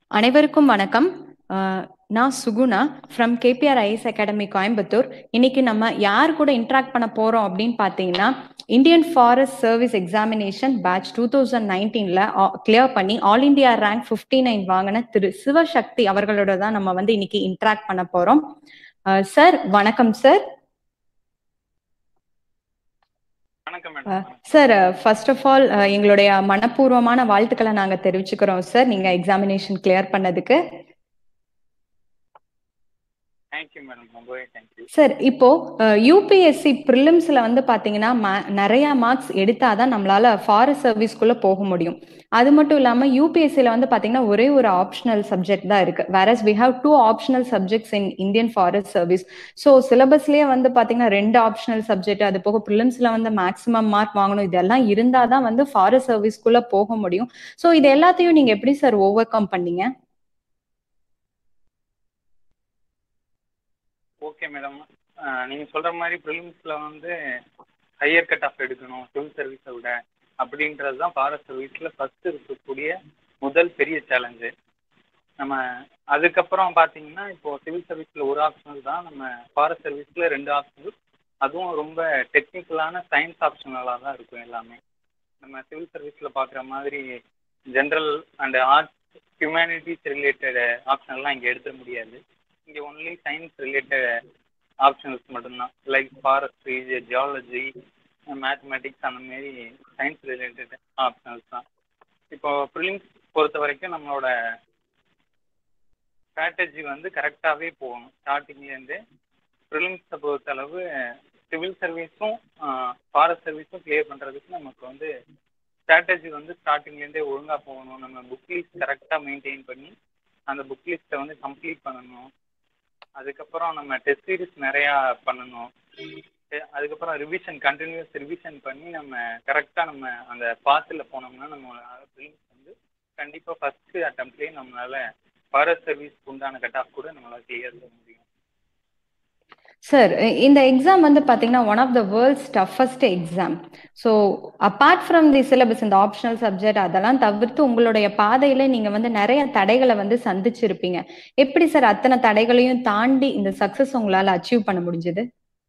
அனைவருக்கும் வணக்கம் அஹ், நான் Suguna from KPR IAS academy Coimbatore இன்னைக்கு நம்ம யார் கூட இன்ட்ராக்ட் பண்ண போறோம் அப்படின்னு பார்த்தீங்கன்னா Indian forest service examination batch two thousand நைன்டீன்ல கிளியர் பண்ணி all India rank fifty nine வாங்கின திரு சிவசக்தி அவர்களோட தான் நம்ம வந்து இன்னைக்கு இன்ட்ராக்ட் பண்ண போறோம் சார் வணக்கம் சார் வணக்கம் madam sir first of all எங்களுடைய மனப்பூர்வமான வாழ்த்துக்களை நாங்க தெரிவிச்சுக்கிறோம் சார் நீங்க எக்ஸாமினேஷன் கிளியர் பண்ணதுக்கு தேங்க்யூ மேடம் ரொம்பவே தேங்க்யூ சார் இப்போ யூபிஎஸ்சி ப்ரிலிம்ஸ்ல வந்து பாத்தீங்கன்னா ma- நிறைய மார்க்ஸ் எடுத்தாதான் நம்மளால ஃபாரஸ்ட் சர்வீஸ்க்குள்ள போக முடியும் அது மட்டும் இல்லாம யூபிஎஸ்சில வந்து பாத்தீங்கன்னா ஒரே ஒரு ஆப்ஷனல் சப்ஜெக்ட் தான் இருக்கு whereas we have two optional subjects in Indian forest service so சிலபஸ்லயே வந்து பாத்தீங்கன்னா ரெண்டு ஆப்ஷனல் சப்ஜெக்ட் அது போக ப்ரிலிம்ஸ்ல வந்து மேக்ஸிமம் மார்க் வாங்கணும் இதெல்லாம் இருந்தாதான் வந்து ஃபாரஸ்ட் சர்வீஸ்க்குள்ள போக முடியும் ஸோ இது எல்லாத்தையும் நீங்க எப்படி சார் ஓவர் கம் பண்ணீங்க ஓகே மேடம் நீங்க சொல்ற மாதிரி ப்ரிலிம்ஸ்ல வந்து ஹையர் கட் ஆஃப் எடுக்கணும் சிவில் சர்வீஸை விட அப்படின்றது தான் ஃபாரஸ்ட் சர்வீஸ்ல ஃபர்ஸ்ட் இருக்கக்கூடிய முதல் பெரிய சேலஞ்சு நம்ம அதுக்கப்புறம் பார்த்தீங்கன்னா இப்போ சிவில் சர்வீஸ்ல ஒரு ஆப்ஷனல் தான் நம்ம ஃபாரஸ்ட் சர்வீஸ்ல ரெண்டு ஆப்ஷனல் அதுவும் ரொம்ப டெக்னிக்கலான சயின்ஸ் ஆப்ஷனலாக தான் இருக்கும் எல்லாமே நம்ம சிவில் சர்வீஸ்ல பார்க்குற மாதிரி general and arts humanities related ஆப்ஷனல்லாம் இங்கே எடுத்துட முடியாது இங்கே ஒன்லி சயின்ஸ் ரிலேட்டட் ஆப்ஷனல்ஸ் மட்டும்தான் லைக் ஃபாரஸ்ட்ரி ஜியாலஜி மேத்தமெட்டிக்ஸ் அந்த மாதிரி சயின்ஸ் ரிலேட்டட் ஆப்ஷனல்ஸ் தான் இப்போ ப்ரிலிம்ஸ் பொறுத்த வரைக்கும் நம்மளோட ஸ்ட்ராட்டஜி வந்து கரெக்டாகவே போகணும் ஸ்டார்டிங்லேருந்து ப்ரிலிம்ஸை பொறுத்தளவு சிவில் சர்வீஸும் ஃபாரஸ்ட் சர்வீஸும் கிளியர் பண்ணுறதுக்கு நமக்கு வந்து ஸ்ட்ராட்டஜி வந்து ஸ்டார்டிங்லேருந்தே ஒழுங்காக போகணும் நம்ம புக் லிஸ்ட் கரெக்டாக மெயின்டைன் பண்ணி அந்த புக் லிஸ்ட்டை வந்து கம்ப்ளீட் பண்ணணும் அதுக்கப்புறம் நம்ம டெஸ்ட் சீரிஸ் நிறையா பண்ணணும் தெ- அதுக்கப்புறம் ரிவிஷன் கண்டினியூஸ் ரிவிஷன் பண்ணி நம்ம கரெக்டாக நம்ம அந்த பாத்தில் போனோம்னா நம்ம ப்ரிலிம்ஸ் வந்து கண்டிப்பாக ஃபஸ்ட்டு அட்டம்ப்ட்லேயே நம்மளால ஃபாரஸ்ட் சர்வீஸ்க்கு உண்டான கட் ஆஃப் கூட நம்மளால கிளியர் பண்ண முடியும் சார் இந்த எக்ஸாம் வந்து பாத்தீங்கன்னா one of the world's toughest exam so apart from the syllabus இந்த ஆப்ஷனல் சப்ஜெக்ட் அதெல்லாம் தவிர்த்து உங்களுடைய பாதையில நீங்க வந்து நிறைய தடைகளை வந்து சந்திச்சிருப்பீங்க எப்படி சார் அத்தனை தடைகளையும் தாண்டி இந்த சக்சஸ் உங்களால அச்சீவ் பண்ண முடிஞ்சது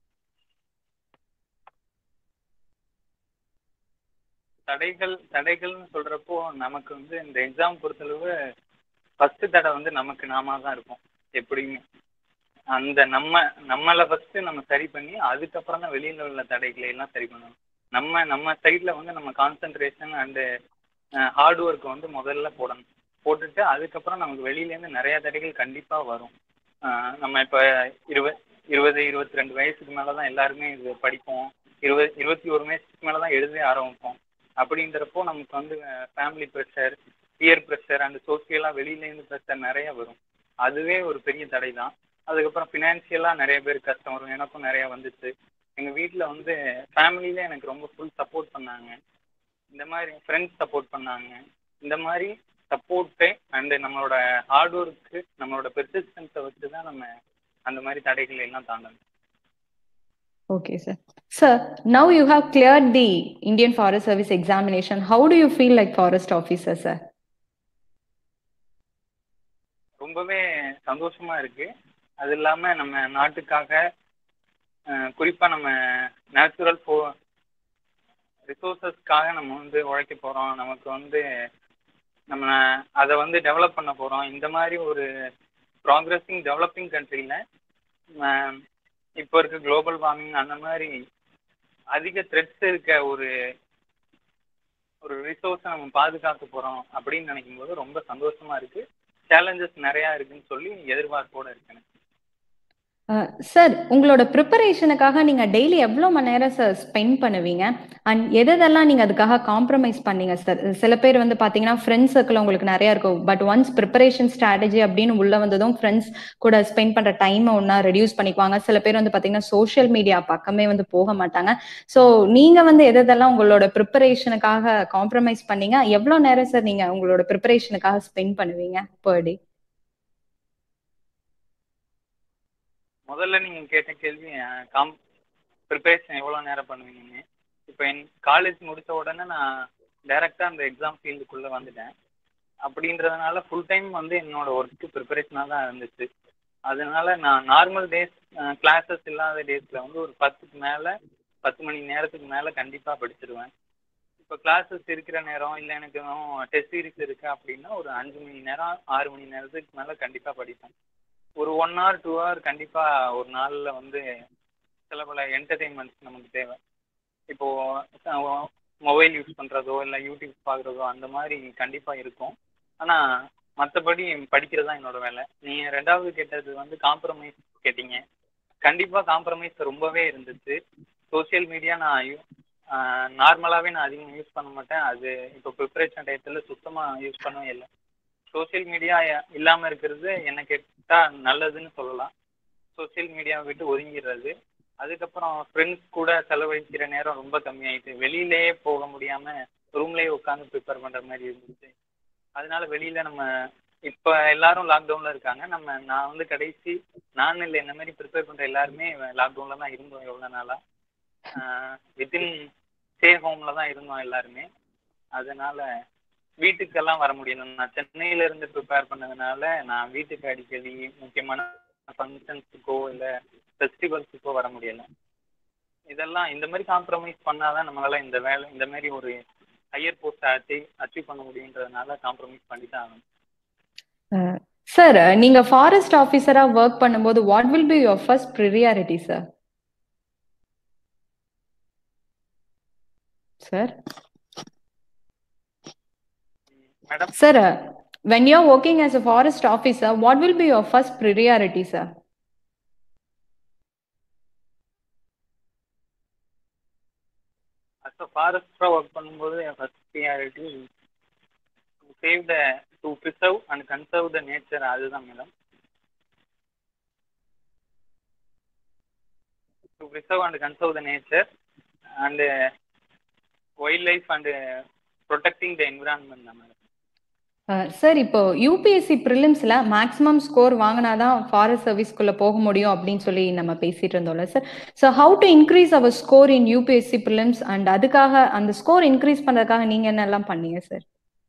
தடைகள் தடைகள்னு சொல்கிறப்போ நமக்கு வந்து இந்த எக்ஸாம் பொறுத்தளவு ஃபஸ்ட்டு தடை வந்து நமக்கு நாம தான் இருப்போம் எப்படியுமே அந்த நம்ம நம்மளை ஃபஸ்ட்டு நம்ம சரி பண்ணி அதுக்கப்புறம் தான் வெளியில் உள்ள தடைகளை எல்லாம் சரி பண்ணணும் நம்ம நம்ம சைடில் வந்து நம்ம கான்சென்ட்ரேஷன் அண்டு ஹார்ட் ஒர்க்கை வந்து முதல்ல போடணும் போட்டுட்டு அதுக்கப்புறம் நமக்கு வெளியிலேருந்து நிறைய தடைகள் கண்டிப்பாக வரும் அஹ் நம்ம இப்போ இருபது இருபது இருபத்தி ரெண்டு வயசுக்கு மேலே தான் எல்லாருமே இது படிப்போம் இருபது இருபத்தி ஒரு வயசுக்கு மேலே தான் எழுத ஆரம்பிப்போம் அப்படின்றப்போ நமக்கு வந்து family pressure peer pressure and சோசியலாக வெளியிலேருந்து ப்ரெஷர் நிறைய வரும் அதுவே ஒரு பெரிய தடை தான் அதுக்கப்புறம் ஃபினான்ஷியலாக நிறைய பேர் கஷ்டம் வரும் எனக்கும் நிறைய வந்துச்சு எங்கள் வீட்டில் வந்து ஃபேமிலியிலே எனக்கு ரொம்ப ஃபுல் சப்போர்ட் பண்ணாங்க இந்த மாதிரி ஃப்ரெண்ட்ஸ் சப்போர்ட் பண்ணாங்க இந்த மாதிரி சப்போர்ட்டு அண்டு நம்மளோட ஹார்ட் ஒர்க்கு நம்மளோட பெர்சிஸ்டன்ஸை வச்சு தான் நம்ம அந்த மாதிரி தடைகளை எல்லாம் தாண்டணும் okay sir sir now you have clear the Indian forest service examination how do you feel like forest officer sir ரொம்பவே சந்தோஷமா இருக்கு அது இல்லாம நம்ம நாட்டுக்காக அஹ், குறிப்பா நம்ம நேச்சுரல் ஃபோ ரிசோர்சஸ்க்காக நம்ம வந்து உழைக்க போறோம் நமக்கு வந்து நம்ம அதை வந்து டெவலப் பண்ண போறோம் இந்த மாதிரி ஒரு ப்ராக்ரஸிங் டெவலப்பிங் கண்ட்ரியில் இப்போ இருக்க குளோபல் வார்மிங் அந்த மாதிரி அதிக த்ரெட்ஸ் இருக்க ஒரு ஒரு ரிசோர்ஸை நம்ம பாதுகாக்க போறோம் அப்படின்னு நினைக்கும் போது ரொம்ப சந்தோஷமா இருக்கு சேலஞ்சஸ் நிறையா இருக்குன்னு சொல்லி எதிர்பார்ப்போட இருக்கேன் சார் உங்களோட ப்ரிப்பரேஷனுக்காக நீங்க டெய்லி எவ்வளவு மணி நேரம் சார் ஸ்பெண்ட் பண்ணுவீங்க அண்ட் எதெல்லாம் நீங்க அதுக்காக காம்ப்ரமைஸ் பண்ணீங்க சார் சில பேர் வந்து பாத்தீங்கன்னா ஃப்ரெண்ட்ஸ் சர்க்கிள் உங்களுக்கு நிறைய இருக்கும் பட் ஒன்ஸ் ப்ரிப்பரேஷன் ஸ்ட்ராட்டஜி அப்படின்னு உள்ள வந்ததும் ஃப்ரெண்ட்ஸ் கூட ஸ்பெண்ட் பண்ற டைமை ஒன்னா ரெடியூஸ் பண்ணிக்குவாங்க சில பேர் வந்து பாத்தீங்கன்னா சோஷியல் மீடியா பக்கமே வந்து போக மாட்டாங்க ஸோ நீங்க வந்து எதெல்லாம் உங்களோட ப்ரிப்பரேஷனுக்காக காம்ப்ரமைஸ் பண்ணீங்க எவ்வளவு நேரம் சார் நீங்க உங்களோட ப்ரிப்பரேஷனுக்காக ஸ்பெண்ட் பண்ணுவீங்க பர் டே முதல்ல நீங்க கேட்ட கேள்வி காம் ப்ரிப்பரேஷன் எவ்வளோ நேரம் பண்ணுவீங்கன்னு இப்போ என் காலேஜ் முடிச்ச உடனே நான் டைரெக்டாக அந்த எக்ஸாம் ஃபீல்டுக்குள்ளே வந்துட்டேன் அப்படின்றதுனால ஃபுல் டைம் வந்து என்னோட ஒர்க்கு ப்ரிப்பரேஷனாக தான் இருந்துச்சு அதனால நான் நார்மல் டேஸ் கிளாஸஸ் இல்லாத டேஸில் வந்து ஒரு பத்துக்கு மேலே பத்து மணி நேரத்துக்கு மேலே கண்டிப்பாக படிச்சிருவேன் இப்போ கிளாஸஸ் இருக்கிற நேரம் இல்லை எனக்கு டெஸ்ட் சீரிஸ் இருக்கு அப்படின்னா ஒரு அஞ்சு மணி நேரம் ஆறு மணி நேரத்துக்கு மேலே கண்டிப்பாக படிப்பேன் ஒரு ஒன் ஹவர் டூ ஹவர் கண்டிப்பாக ஒரு நாளில் வந்து சில பல என்டர்டெயின்மெண்ட்ஸ் நமக்கு தேவை இப்போது மொபைல் யூஸ் பண்ணுறதோ இல்லை யூடியூப் பார்க்குறதோ அந்த மாதிரி கண்டிப்பாக இருக்கும் ஆனால் மற்றபடி படிக்கிறது தான் என்னோட வேலை நீங்கள் ரெண்டாவது கேட்டது வந்து காம்ப்ரமைஸ் கேட்டீங்க கண்டிப்பாக காம்ப்ரமைஸ் ரொம்பவே இருந்துச்சு சோஷியல் மீடியா நான் யூ நார்மலாகவே நான் அதிகம் யூஸ் பண்ண மாட்டேன் அது இப்போ ப்ரிப்பரேஷன் டயத்தில் சுத்தமாக யூஸ் பண்ணவே இல்லை சோஷியல் மீடியா இல்லாமல் இருக்கிறது என்ன கேட்டால் நல்லதுன்னு சொல்லலாம் சோஷியல் மீடியாவை விட்டு ஒதுங்கிடுறது அதுக்கப்புறம் ஃப்ரெண்ட்ஸ் கூட செலவழிக்கிற நேரம் ரொம்ப கம்மியாயிட்டு வெளியிலேயே போக முடியாமல் ரூம்லேயே உட்காந்து ப்ரிப்பேர் பண்ணுற மாதிரி இருந்துச்சு அதனால வெளியில் நம்ம இப்போ எல்லாரும் லாக்டவுனில் இருக்காங்க நம்ம நான் வந்து கடைசி நான் இல்லை என்ன மாதிரி ப்ரிப்பேர் பண்ணுற எல்லாருமே லாக்டவுனில் தான் இருந்தோம் எவ்வளோ நாளாக வித்தின் ஸ்டே ஹோமில் தான் இருந்தோம் எல்லாருமே அதனால வீட்டுக்கெல்லாம் வர முடியல நான் சென்னையில இருந்து ப்ரிப்பேர் பண்ணதுனால நான் வீட்டுக்கு அடிக்கடி முக்கியமான ஃபங்க்ஷன்ஸுக்கோ இல்லை ஃபெஸ்டிவல்ஸுக்கோ வர முடியல இதெல்லாம் இந்த மாதிரி காம்ப்ரமைஸ் பண்ணாதான் நம்மளால இந்த வேலை இந்த மாதிரி ஒரு ஹையர் போஸ்ட் அச்சீவ் அச்சீவ் பண்ண முடியுன்றதுனால காம்ப்ரமைஸ் பண்ணி தான் ஆகணும் சார் நீங்க ஃபாரஸ்ட் ஆஃபீஸரா ஒர்க் பண்ணும்போது what will be your first priority sir sir madam Sir, uh, when you're working as a forest officer, what will be your first priority, sir? As a ஃபாரஸ்டராக work பண்ணும்போது என் first priority save the to preserve and conserve the nature அதுதான் madam to preserve and conserve the nature and wildlife and protecting the environment தான் madam sir இப்போ UPSC ப்ரிலிம்ஸ்ல maximum score வாங்கினாதான் forest சர்வீஸ்க்குள்ள போக முடியும் அப்படின்னு சொல்லி நம்ம பேசிட்டு இருந்தோம்ல sir so how to increase our score in UPSC prelims and அதுக்காக அந்த ஸ்கோர் இன்க்ரீஸ் பண்றதுக்காக நீங்க என்னெல்லாம் பண்ணீங்க சார்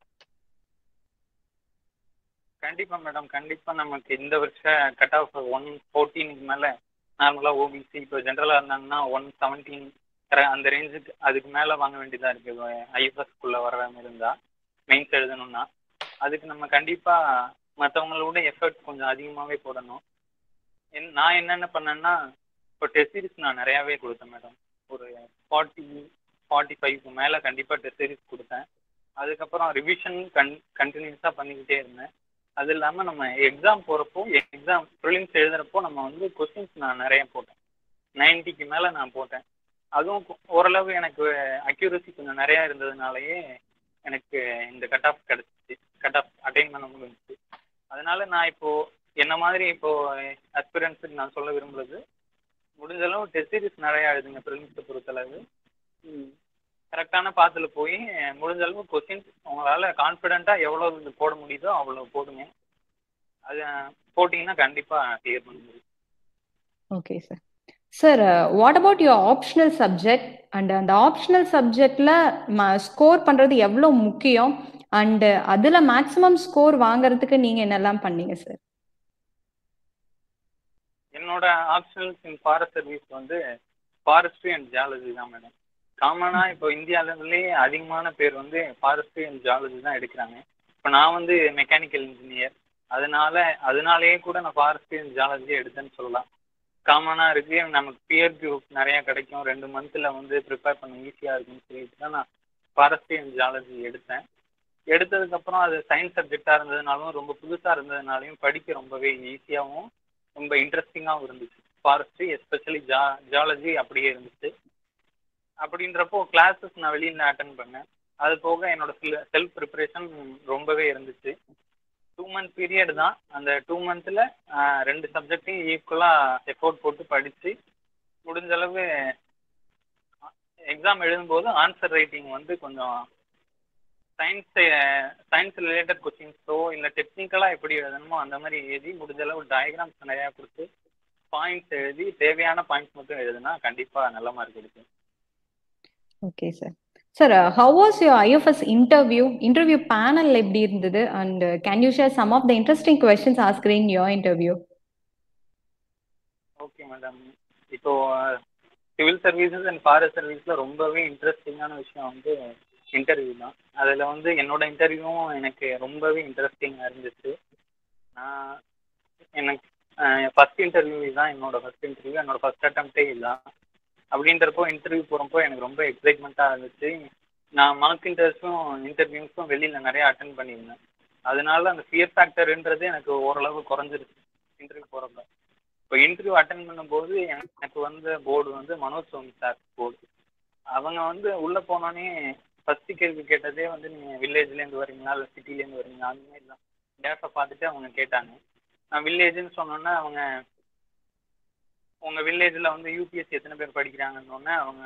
கண்டிப்பா மேடம் கண்டிப்பா நமக்கு இந்த வருஷ கட் ஆஃப் ஒன் ஃபோர்டீனுக்கு மேல நார்மலா ஓபிசி இப்போ ஜென்ரலா இருந்தாங்கன்னா ஒன் செவன்டீன் அந்த ரேஞ்சுக்கு அதுக்கு மேல வாங்க வேண்டியதா இருக்கு ஐஎஃப்எஸ்குள்ள வர மாதிரி இருந்தா மெயின்ஸ் எழுதணும்னா அதுக்கு நம்ம கண்டிப்பா மற்றவங்களோட எஃபர்ட் கொஞ்சம் அதிகமாகவே போடணும் என் நான் என்னென்ன பண்ணேன்னா இப்போ டெஸ்ட் சீரிஸ் நான் நிறையாவே கொடுத்தேன் மேடம் ஒரு ஃபார்ட்டி ஃபார்ட்டி ஃபைவ்க்கு மேலே கண்டிப்பாக டெஸ்ட் சீரிஸ் கொடுத்தேன் அதுக்கப்புறம் ரிவிஷன் கன் கண்டினியூஸாக பண்ணிக்கிட்டே இருந்தேன் அது இல்லாமல் நம்ம எக்ஸாம் போகிறப்போ எக்ஸாம் ப்ரிலிம்ஸ் எழுதுறப்போ நம்ம வந்து கொஸ்டின்ஸ் நான் நிறைய போட்டேன் நைன்ட்டிக்கு மேலே நான் போட்டேன் அதுவும் கொ- ஓரளவு எனக்கு அக்யூரசி கொஞ்சம் நிறையா இருந்ததுனாலயே எனக்கு இந்த கட் ஆஃப் கிடச்சிச்சு கட் ஆஃப் அட்டைன் பண்ண முடிஞ்சுச்சு அதனால நான் இப்போ என்ன மாதிரி இப்போ அஸ்பிரன்ஸுக்கு நான் சொல்ல விரும்புறது முடிஞ்ச அளவு டெஸ்ட் சீரிஸ் நிறையா எழுதுங்க ப்ரிலிம்ஸை பொறுத்தளவு கரெக்டான பாத்தில் போய் முடிஞ்ச அளவு கொஸ்டின்ஸ் உங்களால் கான்ஃபிடென்ட்டாக எவ்வளோ இது போட முடியுதோ அவ்வளோ போடுங்க அது போட்டிங்கன்னா கண்டிப்பாக கிளியர் பண்ண முடியும் okay sir sir what about your optional subject and அந்த ஆப்ஷனல் சப்ஜெக்ட்ல ஸ்கோர் பண்றது எவ்வளோ முக்கியம் அண்ட் அதுல மேக்ஸிமம் ஸ்கோர் வாங்குறதுக்கு நீங்க என்னெல்லாம் பண்ணீங்க சார் என்னோட ஆப்ஷனல்ஸ் இன் ஃபாரஸ்ட் சர்வீஸ் வந்து ஃபாரஸ்ட்ரி அண்ட் ஜியாலஜி தான் மேடம் காமனாக இப்போ இந்தியாவிலேயே அதிகமான பேர் வந்து ஃபாரஸ்ட்ரி அண்ட் ஜியாலஜி தான் எடுக்கிறாங்க இப்போ நான் வந்து மெக்கானிக்கல் இன்ஜினியர் அதனால அதனாலேயே கூட நான் ஃபாரஸ்ட்ரி அண்ட் ஜியாலஜி எடுத்தேன்னு சொல்லலாம் காமனாக இருக்கு நமக்கு பியர் குரூப் நிறையா கிடைக்கும் ரெண்டு மந்த்தில் வந்து ப்ரிப்பேர் பண்ண ஈஸியாக இருக்குன்னு சொல்லிட்டு தான் நான் ஃபாரஸ்ட்ரி அண்ட் ஜியாலஜி எடுத்தேன் எடுத்ததுக்கப்புறம் அது சயின்ஸ் சப்ஜெக்டாக இருந்ததுனாலும் ரொம்ப புதுசாக இருந்ததுனாலையும் படிக்க ரொம்பவே ஈஸியாகவும் ரொம்ப இன்ட்ரெஸ்டிங்காகவும் இருந்துச்சு ஃபாரஸ்ட்ரி எஸ்பெஷலி ஜா ஜியாலஜி அப்படியே இருந்துச்சு அப்படின்றப்போ கிளாஸஸ் நான் வெளியில் அட்டன் பண்ணேன் அது போக என்னோட செல்ஃப் ப்ரிப்பரேஷன் ரொம்பவே இருந்துச்சு டூ மந்த் பீரியட் தான் அந்த டூ மந்த்தில் ரெண்டு சப்ஜெக்டையும் ஈக்குவலாக எஃபோர்ட் போட்டு படித்து முடிஞ்ச அளவு எக்ஸாம் எழுதும்போது ஆன்சர் ரைட்டிங் வந்து கொஞ்சம் சயின்ஸ் சயின்ஸ் ரிலேட்டட் கொஸ்டின்ஸோ இல்லை டெக்னிக்கலாக எப்படி எழுதணுமோ அந்த மாதிரி எழுதி முடிஞ்ச அளவு டயக்ராம்ஸ் நிறையா கொடுத்து பாயிண்ட்ஸ் எழுதி தேவையான பாயிண்ட்ஸ் மட்டும் எழுதுனா கண்டிப்பாக நல்ல மார்க் எடுக்கும் okay sir sir how was your IFS interview interview panel எப்படி இருந்தது and can you share some of the interesting questions ask in your interview okay madam இப்போ சிவில் சர்வீசஸ் அண்ட் ஃபாரஸ்ட் சர்வீஸில் ரொம்பவே இன்ட்ரெஸ்டிங்கான விஷயம் வந்து இன்டர்வியூ தான் அதில் வந்து என்னோட இன்டர்வியூவும் எனக்கு ரொம்பவே இன்ட்ரெஸ்டிங்காக இருந்துச்சு நான் எனக்கு ஃபஸ்ட் இன்டர்வியூ இதுதான் என்னோட ஃபஸ்ட் இன்டர்வியூ என்னோட ஃபஸ்ட் அட்டம்ப்டே இதுதான் அப்படின்றப்போ இன்டர்வியூ போகிறப்போ எனக்கு ரொம்ப எக்ஸைட்மெண்ட்டாக இருந்துச்சு நான் மார்க் இன்டர்வியூஸும் இன்டர்வியூஸும் வெளியில் நிறைய அட்டன் பண்ணியிருந்தேன் அதனால அந்த ஃபியர் ஃபேக்டர்ன்றது எனக்கு ஓரளவு குறைஞ்சிருச்சு இன்டர்வியூ போகிறப்ப இப்போ இன்டர்வியூ அட்டன் பண்ணும்போது எனக்கு வந்த போர்டு வந்து மனோஜ் சோமி சார் போர்டு அவங்க வந்து உள்ளே போனோடனே ஃபஸ்ட்டு கேள்வி கேட்டதே வந்து நீங்கள் வில்லேஜ்லேருந்து வரீங்களா இல்லை சிட்டிலேருந்து வரீங்களா அந்த மாதிரி தான் டேட்டை பார்த்துட்டு அவங்க கேட்டாங்க நான் வில்லேஜ்னு சொன்னோன்னே அவங்க உங்கள் வில்லேஜில் வந்து யூபிஎஸ்சி எத்தனை பேர் படிக்கிறாங்கன்னொன்னே அவங்க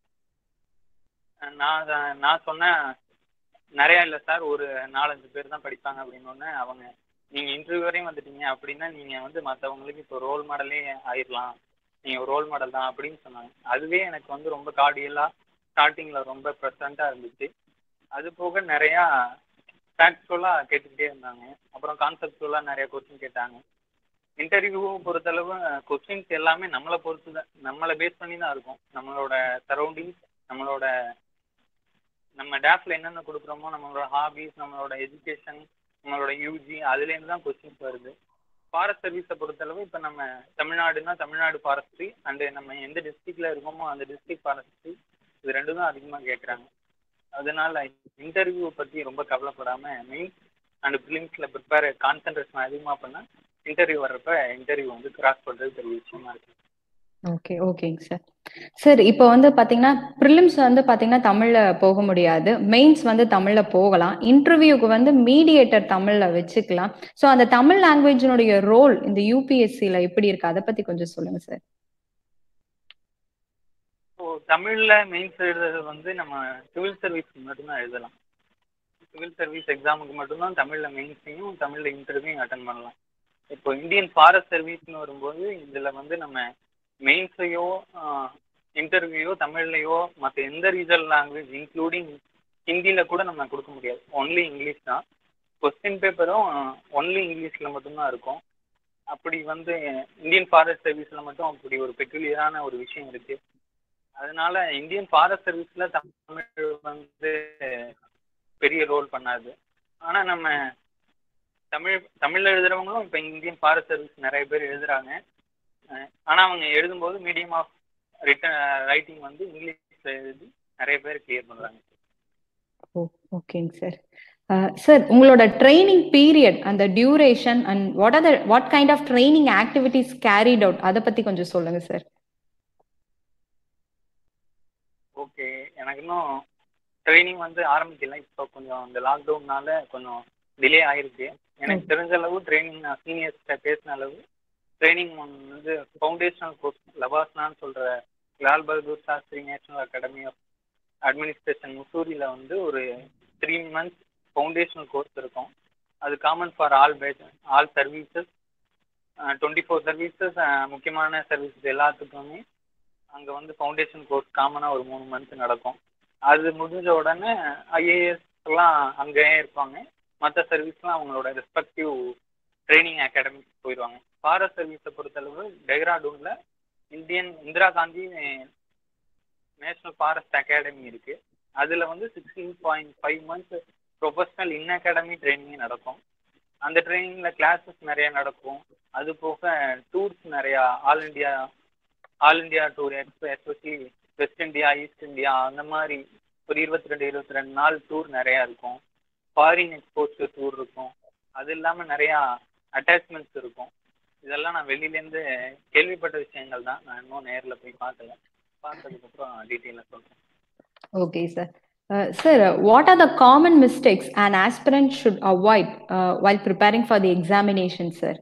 நான் நான் சொன்னேன் நிறையா இல்லை சார் ஒரு நாலஞ்சு பேர் தான் படிப்பாங்க அப்படின்னோடனே அவங்க நீங்கள் இன்டர்வியூ வரையும் வந்துட்டீங்க அப்படின்னா நீங்கள் வந்து மற்றவங்களுக்கு இப்போ ரோல் மாடலே ஆயிடலாம் நீங்கள் ரோல் மாடல் தான் அப்படின்னு சொன்னாங்க அதுவே எனக்கு வந்து ரொம்ப கார்டியலாக ஸ்டார்டிங்கில் ரொம்ப ப்ரெசண்ட்டாக இருந்துச்சு அது போக நிறையா ஃபேக்சுவலாக கேட்டுக்கிட்டே இருந்தாங்க அப்புறம் கான்செப்டுவலாக நிறைய கொஸ்டின் கேட்டாங்க இன்டர்வியூ பொறுத்தளவு கொஸ்டின்ஸ் எல்லாமே நம்மளை பொறுத்து தான் நம்மளை பேஸ் பண்ணி தான் இருக்கும் நம்மளோட சரௌண்டிங்ஸ் நம்மளோட நம்ம டேஃபில் என்னென்ன கொடுக்குறோமோ நம்மளோட ஹாபிஸ் நம்மளோட எஜுகேஷன் நம்மளோட யூஜி அதுலேருந்து தான் கொஸ்டின்ஸ் வருது ஃபாரஸ்ட் சர்வீஸை பொறுத்தளவு இப்போ நம்ம தமிழ்நாடுனா தமிழ்நாடு ஃபாரஸ்ட்ரி அண்டு நம்ம எந்த டிஸ்ட்ரிக்டில் இருக்கோமோ அந்த டிஸ்ட்ரிக்ட் ஃபாரஸ்ட்ரி இது ரெண்டும் தான் அதிகமாக கேட்குறாங்க அதனால இன்டர்வியூ பற்றி ரொம்ப கவலைப்படாமல் மெயின்ஸ் அண்ட் ஃபிலிம்ஸில் ப்ரிப்பேர் கான்சன்ட்ரேஷன் அதிகமாக பண்ணால் இன்டர்வியூ வர்றப்ப இன்டர்வியூ வந்து கிராஸ் பண்ணுறது பெரிய விஷயமா இருக்கு ஓகே ஓகேங்க சார் சார் இப்போ வந்து பார்த்தீங்கன்னா ப்ரிலிம்ஸ் வந்து பார்த்தீங்கன்னா தமிழில் போக முடியாது மெயின்ஸ் வந்து தமிழில் போகலாம் இன்டர்வியூக்கு வந்து மீடியேட்டர் தமிழில் வச்சுக்கலாம் ஸோ அந்த தமிழ் லாங்குவேஜினுடைய ரோல் இந்த யூபிஎஸ்சியில் எப்படி இருக்கு அதை பற்றி கொஞ்சம் சொல்லுங்க சார் ஸோ தமிழில் மெயின்ஸ் எழுதுறது வந்து நம்ம சிவில் சர்வீஸ்க்கு மட்டும்தான் எழுதலாம் சிவில் சர்வீஸ் எக்ஸாமுக்கு மட்டும்தான் தமிழில் மெயின்ஸையும் தமிழில் இன்டர்வியூயும் அட்டன் பண்ணலாம் இப்போ இந்தியன் ஃபாரஸ்ட் சர்வீஸ்னு வரும்போது இதில் வந்து நம்ம மெயின்ஸையோ இன்டர்வியூயோ தமிழ்லையோ மற்ற எந்த ரீஜனல் லாங்குவேஜ் இன்க்ளூடிங் ஹிந்தியில் கூட நம்ம கொடுக்க முடியாது ஒன்லி இங்கிலீஷ் தான் கொஸ்டின் பேப்பரும் ஒன்லி இங்கிலீஷில் மட்டும்தான் இருக்கும் அப்படி வந்து இந்தியன் ஃபாரஸ்ட் சர்வீஸில் மட்டும் அப்படி ஒரு பெக்குலியரான ஒரு விஷயம் இருக்குது அதனால இந்தியன் ஃபாரஸ்ட் சர்வீஸில் தமிழ் வந்து பெரிய ரோல் பண்ணாது ஆனால் நம்ம தமிழ் தமிழில் எழுதுறவங்களும் இப்போ இந்தியன் ஃபாரஸ்ட் சர்வீஸ் நிறைய பேர் எழுதுறாங்க ஆனால் அவங்க எழுதும்போது மீடியம் ஆஃப் ரிட்டன் ரைட்டிங் வந்து இங்கிலீஷில் எழுதி நிறைய பேர் கிளியர் பண்ணுறாங்க ஓ ஓகேங்க சார் சார் உங்களோட ட்ரைனிங் பீரியட் அந்த duration and what are the what kind of training activities carried out அதை பற்றி கொஞ்சம் சொல்லுங்க சார் ஓகே எனக்கு இன்னும் ட்ரைனிங் வந்து ஆரம்பிக்கல இப்போ கொஞ்சம் இந்த லாக்டவுன்னால கொஞ்சம் டிலே ஆயிருக்கு எனக்கு தெரிஞ்ச அளவு ட்ரைனிங் நான் சீனியர்ஸ்கிட்ட பேசின அளவு ட்ரைனிங் வந்து ஃபவுண்டேஷனல் கோர்ஸ் லவாஸ்னான்னு சொல்கிற Lal Bahadur Shastri national academy of administration முசூரியில் வந்து ஒரு த்ரீ மந்த்ஸ் ஃபவுண்டேஷனல் கோர்ஸ் இருக்கும் அது காமன் ஃபார் ஆல் பேஜ் all services twenty four services முக்கியமான சர்வீசஸ் எல்லாத்துக்குமே அங்கே வந்து ஃபவுண்டேஷன் கோர்ஸ் காமனாக ஒரு மூணு மந்த் நடக்கும் அது முடிஞ்ச உடனே ஐஏஎஸ் எல்லாம் அங்கேயே இருப்பாங்க மற்ற சர்வீஸ்லாம் அவங்களோட ரெஸ்பெக்டிவ் ட்ரைனிங் அகாடமிக்கு போயிடுவாங்க ஃபாரஸ்ட் சர்வீஸை பொறுத்தளவு டெஹ்ராடூனில் Indian Indira Gandhi national forest academy இருக்குது அதில் வந்து sixteen point five months professional in academy training நடக்கும் அந்த ட்ரைனிங்கில் கிளாஸஸ் நிறைய நடக்கும் அது போக டூர்ஸ் நிறையா all India all India tour especially west India east India அந்த மாதிரி ஒரு இருபத்தி ரெண்டு இருபத்தி ரெண்டு நாள் டூர் நிறையா இருக்கும் ஃபாரின் எக்ஸ்போர்ட்ஸ் டூர் இருக்கும் அது இல்லாமல் நிறையா அட்டாச்மெண்ட்ஸ் இருக்கும் இதெல்லாம் நான் வெளியிலேருந்து கேள்விப்பட்ட விஷயங்கள் தான் நான் இன்னும் நேரில் போய் பார்க்கல பார்த்ததுக்கப்புறம் டீட்டெயிலாக சொல்கிறேன் okay sir sir what are the common mistakes and aspirant should avoid while preparing for the examination sir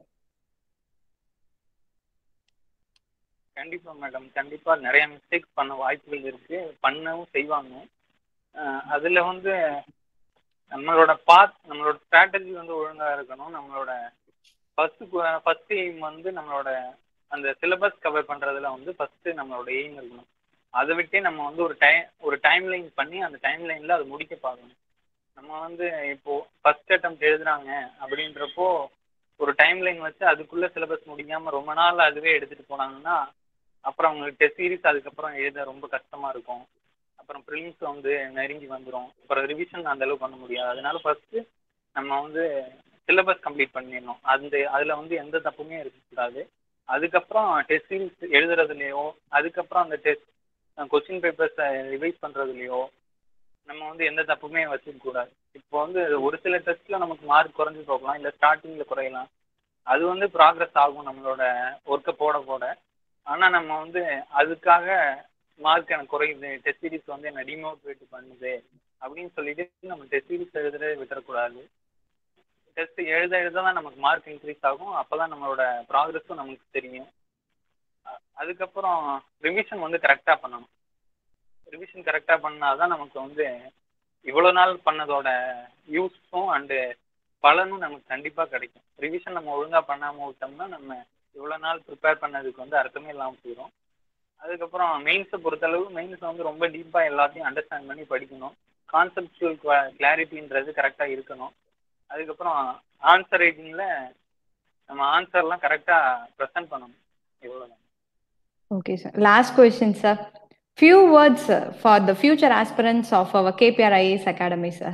கண்டிப்பாக மேடம் கண்டிப்பாக நிறைய மிஸ்டேக்ஸ் பண்ண வாய்ப்புகள் இருக்குது பண்ணவும் செய்வாங்க அதில் வந்து நம்மளோட பாத் நம்மளோட ஸ்ட்ராட்டஜி வந்து ஒழுங்காக இருக்கணும் நம்மளோட ஃபஸ்ட்டு ஃபஸ்ட் எய்ம் வந்து நம்மளோட அந்த சிலபஸ் கவர் பண்ணுறதுல வந்து ஃபஸ்ட்டு நம்மளோட எய்ம் இருக்கணும் அதை விட்டே நம்ம வந்து ஒரு டைம் ஒரு டைம் லைன் பண்ணி அந்த டைம் லைனில் அது முடிக்க பார்க்கணும் நம்ம வந்து இப்போ ஃபர்ஸ்ட் அட்டம் எழுதுறாங்க அப்படின்றப்போ ஒரு டைம் லைன் வச்சு அதுக்குள்ளே சிலபஸ் முடிக்காமல் ரொம்ப நாள் அதுவே எடுத்துகிட்டு போனாங்கன்னா அப்புறம் அவங்களுக்கு டெஸ்ட் சீரிஸ் அதுக்கப்புறம் எழுத ரொம்ப கஷ்டமாக இருக்கும் அப்புறம் ப்ரிலிம்ஸ் வந்து நெருங்கி வந்துடும் அப்புறம் ரிவிஷன் அந்த அளவுக்கு பண்ண முடியாது அதனால ஃபர்ஸ்ட்டு நம்ம வந்து சிலபஸ் கம்ப்ளீட் பண்ணிடணும் அந்த அதில் வந்து எந்த தப்புமே இருக்கக்கூடாது அதுக்கப்புறம் டெஸ்ட் சீரிஸ் எழுதுறதுலையோ அதுக்கப்புறம் அந்த டெஸ்ட் கொஸ்டின் பேப்பர்ஸை ரிவைஸ் பண்ணுறதுலையோ நம்ம வந்து எந்த தப்புமே வச்சுக்க கூடாது இப்போ வந்து ஒரு சில டெஸ்ட்டில் நமக்கு மார்க் குறைஞ்சி போகலாம் இல்லை ஸ்டார்டிங்கில் குறையலாம் அது வந்து ப்ராக்ரஸ் ஆகும் நம்மளோட ஒர்க்கை போட போட ஆனால் நம்ம வந்து அதுக்காக மார்க் எனக்கு குறையுது டெஸ்ட் சீரிஸ் வந்து என்னை டிமோட்டிவேட் பண்ணுது அப்படின்னு சொல்லிட்டு நம்ம டெஸ்ட் சீரிஸ் எழுதுறதை விட்டுறக்கூடாது டெஸ்ட் எழுத எழுத தான் நமக்கு மார்க் இன்க்ரீஸ் ஆகும் அப்போ தான் நம்மளோட ப்ராக்ரஸும் நமக்கு தெரியும் அ- அதுக்கப்புறம் ரிவிஷன் வந்து கரெக்டாக பண்ணணும் ரிவிஷன் கரெக்டாக பண்ணால் தான் நமக்கு வந்து இவ்வளோ நாள் பண்ணதோட யூஸும் அண்டு பலனும் நமக்கு கண்டிப்பாக கிடைக்கும் ரிவிஷன் நம்ம ஒழுங்காக பண்ணாமல் விட்டோம்னா நம்ம இவ்வளோ நாள் ப்ரிப்பேர் பண்ணதுக்கு வந்து அர்த்தமே இல்லாமல் போயிடும் அதுக்கப்புறம் மெயின்ஸை பொறுத்தளவு மெயின்ஸ் வந்து ரொம்ப டீப்பாக எல்லாத்தையும் அண்டர்ஸ்டாண்ட் பண்ணி படிக்கணும் கான்செப்டுவல் கிளாரிட்டின்றது கரெக்டாக இருக்கணும் அதுக்கப்புறம் ஆன்சர் ரைட்டிங்கில் நம்ம ஆன்சர்லாம் கரெக்டாக ப்ரெசென்ட் பண்ணணும் இவ்வளோதான் Okay, sir. Last question, sir. Few words uh, for the future aspirants of our KPR IAS Academy, sir.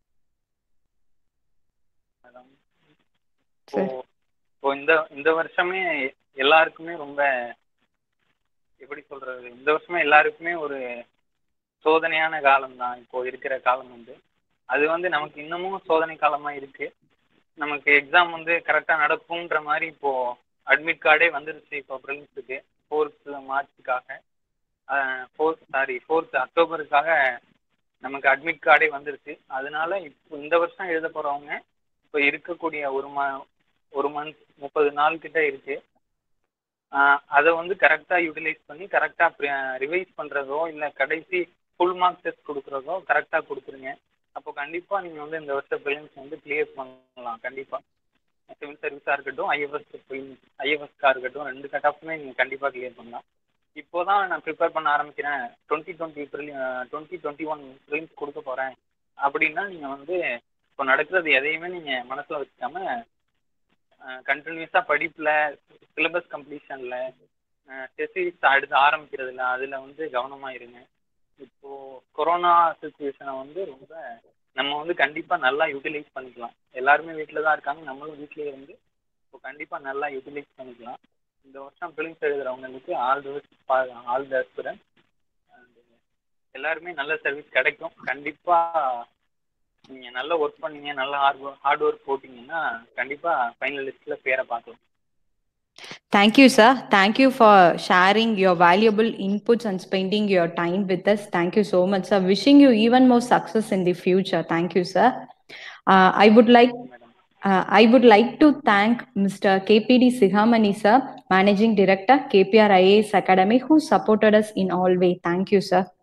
Madam இப்போ சரி. இப்போ இந்த இந்த வருஷமே எல்லாருக்குமே ரொம்ப எப்படி சொல்றது இந்த வருஷமே எல்லாருக்குமே ஒரு சோதனையான காலம் தான் இப்போ இருக்கிற காலம் வந்து அது வந்து நமக்கு இன்னமும் சோதனை காலமா இருக்கு நமக்கு எக்ஸாம் வந்து கரெக்டாக நடக்கும்ன்ற மாதிரி இப்போ அட்மிட் கார்டே வந்துருச்சு இப்போ ப்ரிலிம்ஸுக்கு ஃபோர்த் மார்ச்சுக்காக ஃபோர்த் சாரி ஃபோர்த் அக்டோபருக்காக நமக்கு அட்மிட் கார்டே வந்துருச்சு அதனால இப்போ இந்த வருஷம் எழுத போகிறவங்க இப்போ இருக்கக்கூடிய ஒரு மா ஒரு மந்த் முப்பது நாள் கிட்ட இருக்கு ஆஹ் அதை வந்து கரெக்டாக யூட்டிலைஸ் பண்ணி கரெக்டாக ரிவைஸ் பண்ணுறதோ இல்லை கடைசி ஃபுல் மார்க் டெஸ்ட் கொடுக்குறதோ கரெக்டாக கொடுத்துருங்க அப்போ கண்டிப்பாக நீங்கள் வந்து இந்த வருஷம் ப்ரிலிம்ஸ் வந்து கிளியர் பண்ணலாம் கண்டிப்பாக சிவில் சர்வீஸாக இருக்கட்டும் ஐஎஃப்எஸ் ஐஎஃப்எஸ்க்காக இருக்கட்டும் ரெண்டு கட் ஆஃப்மே நீங்கள் கண்டிப்பாக கிளியர் பண்ணலாம் இப்போ தான் நான் ப்ரிப்பேர் பண்ண ஆரம்பிக்கிறேன் twenty twenty prelim twenty twenty one prelims கொடுக்க போகிறேன் அப்படின்னா நீங்கள் வந்து இப்போ நடக்கிறது எதையுமே நீங்கள் மனசில் வச்சுக்காம கண்டினியூஸாக படிப்பில் சிலபஸ் கம்ப்ளீஷனில் டெஸ்ட் சீரிஸ் அடுத்து ஆரம்பிக்கிறதுல அதில் வந்து கவனமாக இருங்க இப்போது கொரோனா சுச்சுவேஷனை வந்து ரொம்ப நம்ம வந்து கண்டிப்பாக நல்லா யூட்டிலைஸ் பண்ணிக்கலாம் எல்லாருமே வீட்டில் தான் இருக்காங்க நம்மளும் வீட்டிலேயே இருந்து இப்போ கண்டிப்பாக நல்லா யூட்டிலைஸ் பண்ணிக்கலாம் இந்த வருஷம் ஃபிலிம்ஸ் எழுதுறவங்களுக்கு all the all the student எல்லாருமே நல்ல சர்வீஸ் கிடைக்கும் கண்டிப்பாக நீங்கள் நல்ல ஒர்க் பண்ணீங்க நல்ல ஹார்ட் ஹார்ட் ஒர்க் போட்டிங்கன்னா கண்டிப்பாக ஃபைனல் லிஸ்ட்டில் பேரை பார்க்கலாம் Thank you, sir. Thank you for sharing your valuable inputs and spending your time with us. Thank you so much, sir. Wishing you even more success in the future. Thank you, sir. Uh, I would like madam Uh, I would like to thank Mr. KPD Sihamani, sir, Managing Director, KPR IAS Academy, who supported us in all way. Thank you, sir.